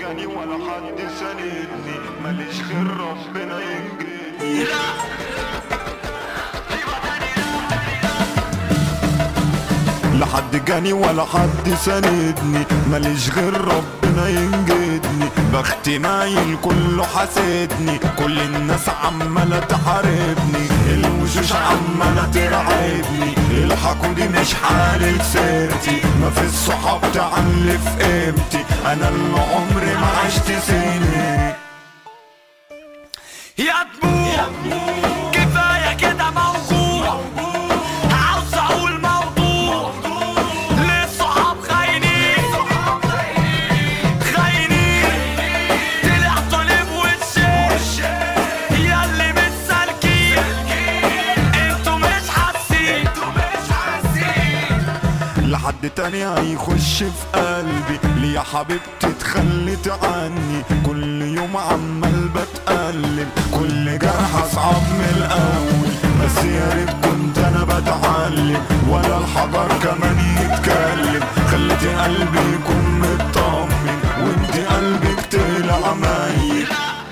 جاني ولا حد ساندني ماليش غير ربنا ينجدني لا حد جاني ولا حد ساندني ماليش غير ربنا ينجدني بختي مايل كله حاسدني كل الناس عمالة تحاربني الوشوش عمالة ترعبني الحقوا دي مش حالة سيرتي ما في الصحاب تعلي في قيمتي انا اللي عمري ما عشت سنين يا دموع كفاية كده موجوع عاوز اقول موضوع ليه الصحاب خاينين خاينين طلعتوا ليه بوشين يا اللي مش سالكين انتوا مش حاسين لحد تاني هيخش في قلبي ليه يا حبيبتي اتخلت عني كل يوم عمال بتألم كل جرح اصعب من الاول بس يا ريت كنت انا بتعلم ولا الحجر كمان يتكلم خليتي قلبي يكون مطمن وانت قلبك طلع ميت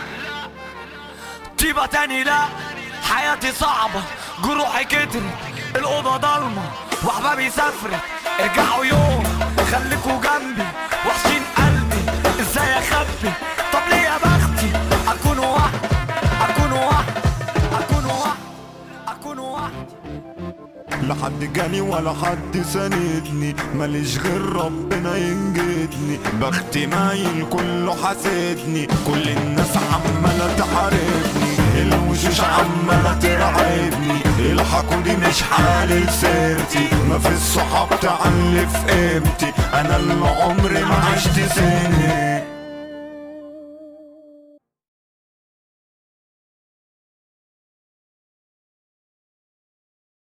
طيبة تاني لا حياتي صعبة جروحي كترت الأوضة ضلمة وأحبابي سافرت ارجعوا يوم خليكوا جنبي وحشين قلبي ازاي اخبي طب ليه يا بختي اكون وحدي اكون وحدي اكون وحدي اكون وحدي لا حد جاني ولا حد ساندني ماليش غير ربنا ينجدني بختي مايل كله حاسدني كل الناس عمالة تحاربني الوشوش عمالة ترعبني الحقوا دي مش حالة سيرتي ما في الصحاب تعلي في قيمتي انا اللي عمري ما عشت سنين